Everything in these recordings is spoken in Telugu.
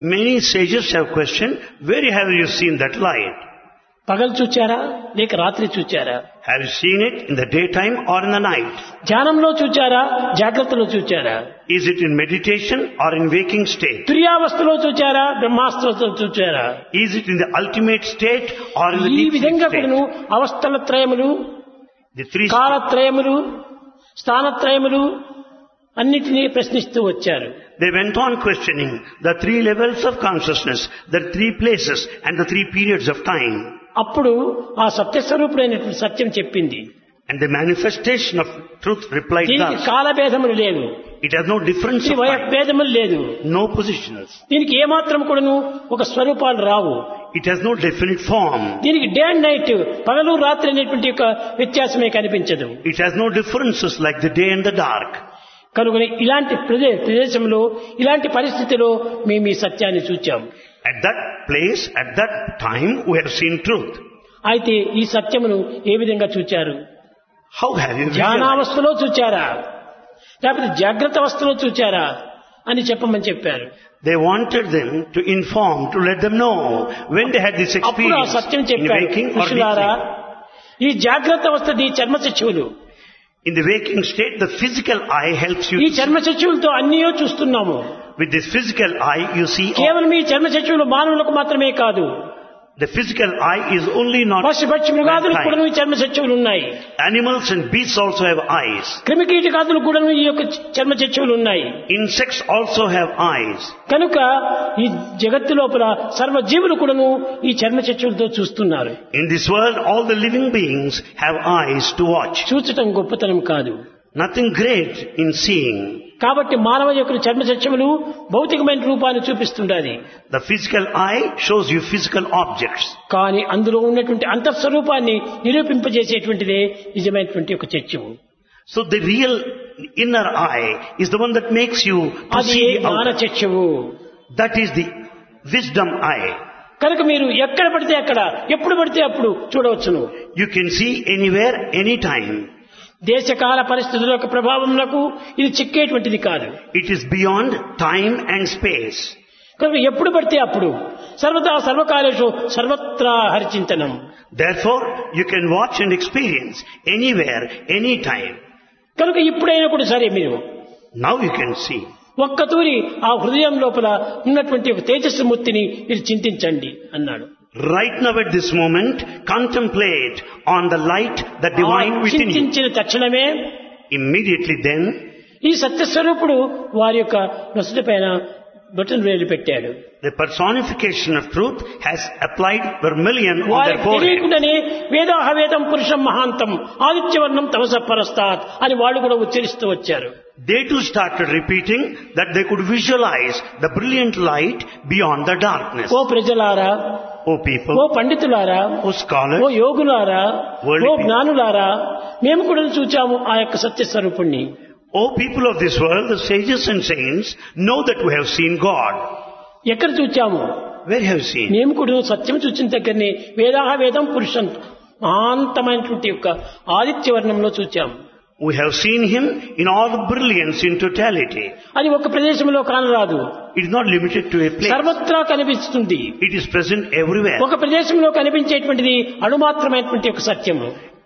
Many sages have questioned, where have you seen that light? పగలు చూచారా లేక రాత్రి చూచారా Have you seen it in the daytime or in the night? ధ్యానంలో చూచారా జాగ్రత్తలో చూచారా Is it in meditation or in waking state? తుర్యావస్థలో చూచారా బ్రహ్మాస్త్రతో చూచారా Is it in the ultimate state or in the ఈ deep sleep విధంగా state? కూడాను అవస్థల త్రయములు The three కాలత్రయములు స్థానత్రయములు అన్నిటినీ ప్రశ్నిస్తూ వచ్చారు They went on questioning the three levels of consciousness, the three places and the three periods of time. అప్పుడు ఆ సత్యస్వరూపుడైనటువంటి సత్యం చెప్పింది And the manifestation of truth replied దీనికి thus. కాలభేదములు లేదు It has no difference ఈ of time, వయభేదములు లేదు no positions. దీనికి ఏమాత్రం కూడాను ఒక స్వరూపాలు రావు It has no definite form. దీనికి డే అండ్ నైట్ పగలు రాత్రి అనేటువంటి యొక్క వ్యత్యాసమే కనిపించదు It has no differences like the day and the dark. కనుక ఇలాంటి ప్రదే- ప్రదేశంలో ఇలాంటి పరిస్థితిలో మేము ఈ సత్యాన్ని చూచాం At that place, at that time, we have seen truth. అయితే ఈ సత్యమును ఏ విధంగా చూచారు How have you visualized? ధ్యానావస్థలో చూచారా లేకపోతే జాగ్రత్త అవస్థలో చూచారా అని చెప్పమని చెప్పారు They wanted them to inform, to let them know when they had this అప్పుడు ఆ experience సత్యం in చెప్పారు waking or deep ఋషులారా sleep. ఈ జాగ్రత్త అవస్థ ఈ చర్మచచ్చువులు In the waking state, the physical eye helps you. ఈ to see. చర్మచచ్చువులతో అన్నీయో చూస్తున్నాము With this physical eye, you see all. కేవలం ఈ చర్మచచ్చువులు మానవులకు మాత్రమే కాదు The physical eye is only not పశు పక్షి మృగాదులకు mankind. కూడా ఈ చర్మచచ్చువులు ఉన్నాయి Animals and beasts also have eyes. క్రిమికీటకాదులు కూడా ఈ యొక్క చర్మచచ్చువులు ఉన్నాయి Insects also have eyes. కనుక ఈ జగత్తు లోపల సర్వజీవులు కూడాను ఈ చర్మచచ్చువులతో చూస్తున్నారు In this world, all the living beings have eyes to watch. చూచటం గొప్పతనం కాదు Nothing great in seeing. కాబట్టి మానవ యొక్క చర్మచచ్చములు భౌతికమైన రూపాన్ని చూపిస్తుండాలి The physical eye shows you physical objects. కానీ అందులో ఉన్నటువంటి అంతఃస్వరూపాన్ని నిరూపింపజేసేటువంటిదే నిజమైనటువంటి ఒక చర్చము So the real inner eye is the one that makes you to అది see the జ్ఞాన outer. చర్చవు That is the wisdom eye. కనుక మీరు ఎక్కడ పడితే అక్కడ ఎప్పుడు పడితే అప్పుడు చూడవచ్చును You can see anywhere, anytime. దేశకాల పరిస్థితుల యొక్క ప్రభావమునకు ఇది చిక్కేటువంటిది కాదు It is beyond time and space. కనుక ఎప్పుడు పడితే అప్పుడు సర్వదా సర్వకాలేషు సర్వత్రా హరిచింతనం Therefore, you can watch and experience anywhere, anytime. కనుక ఇప్పుడైనా కూడా సరే మీరు Now you can see. ఒక్క తూరి ఆ హృదయం లోపల ఉన్నటువంటి ఒక తేజస్సు మూర్తిని మీరు చింతించండి అన్నాడు Right now at this moment, contemplate on the light, the ఆ divine within you. చింతించిన తక్షణమే Immediately then, ఈ సత్యస్వరూపుడు వారి యొక్క నొసటి పైన బొటన్ వేలు పెట్టాడు the personification of truth has applied vermilion on their వారికి forehead. తెలియకుండానే వేదాహవేదం పురుషం మహాంతం ఆదిత్యవర్ణం తమస పరస్తాత్ అని వాళ్ళు కూడా ఉచ్చరిస్తూ వచ్చారు They too started repeating that they could visualize the brilliant light beyond the darkness. ఓ ప్రజలారా O ఓ people, పండితులారా O scholars, ఓ యోగులారా Worldly ఓ people. జ్ఞానులారా మేము కూడా చూచాము ఆ యొక్క సత్యస్వరూపుణ్ణి O people of this world, the sages and saints, know that we have seen God. ఎక్కడ చూచాము Where have you seen? మేము కూడా సత్యం చూసిన దగ్గరనే వేదాహ వేదం పురుషం మహాంతమైనటువంటి యొక్క ఆదిత్యవర్ణంలో చూచాము We have seen Him in all the brilliance in totality. అది ఒక ప్రదేశంలో కానరాదు It is not limited to a place. సర్వత్రా కనిపిస్తుంది It is present everywhere. ఒక ప్రదేశంలో కనిపించేటువంటిది అణుమాత్రమైనటువంటి ఒక సత్యము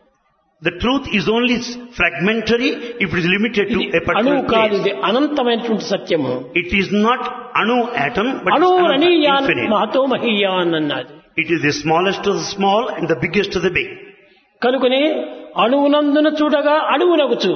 The truth is only fragmentary if it is limited to ఇది a particular అణువు కాదు place. ఇది అనంతమైనటువంటి సత్యము It is not anu atom, but అణు it's రణీయాన్ infinite. మహతో మహీయాన్ అన్నది It is the smallest of the small and the biggest of the big. కనుకనే అణువునందున చూడగా అణువునగుచు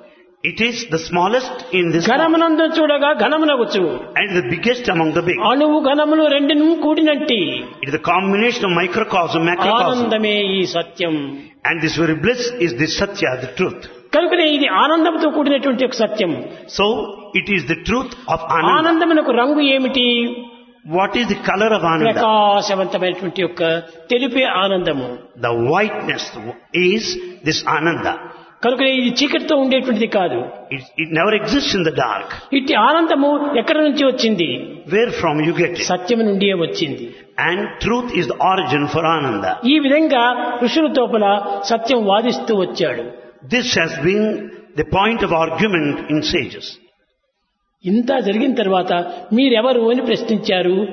It is the smallest in this small ఘనమునందున చూడగా ఘనమునగుచు and the biggest among the big. అణువు ఘనములు రెండును కూడినట్టి It is the combination of microcosm, macrocosm. ఆనందమే ఈ సత్యం And this very bliss is the satya, the truth. కనుకనే ఇది ఆనందంతో కూడినటువంటి ఒక సత్యం So, it is the truth of Ananda. ఆనందమునకు రంగు ఏమిటి What is the color of Ananda? ప్రకాశవంతమైనటువంటి యొక్క తెలిపే ఆనందము The whiteness is this Ananda. కనుక ఇది చీకటితో ఉండేటువంటిది కాదు It, it never exists in the dark. ఇట్టి ఆనందము ఎక్కడి నుంచి వచ్చింది Where from you get it? సత్యము నుండియే వచ్చింది And truth is the origin for Ananda. ఈ విధంగా ఋషుల తోపల సత్యం వాదిస్తూ వచ్చాడు This has been the point of argument in sages. ఇంత జరిగిన తర్వాత మీరెవరు అని ప్రశ్నించారు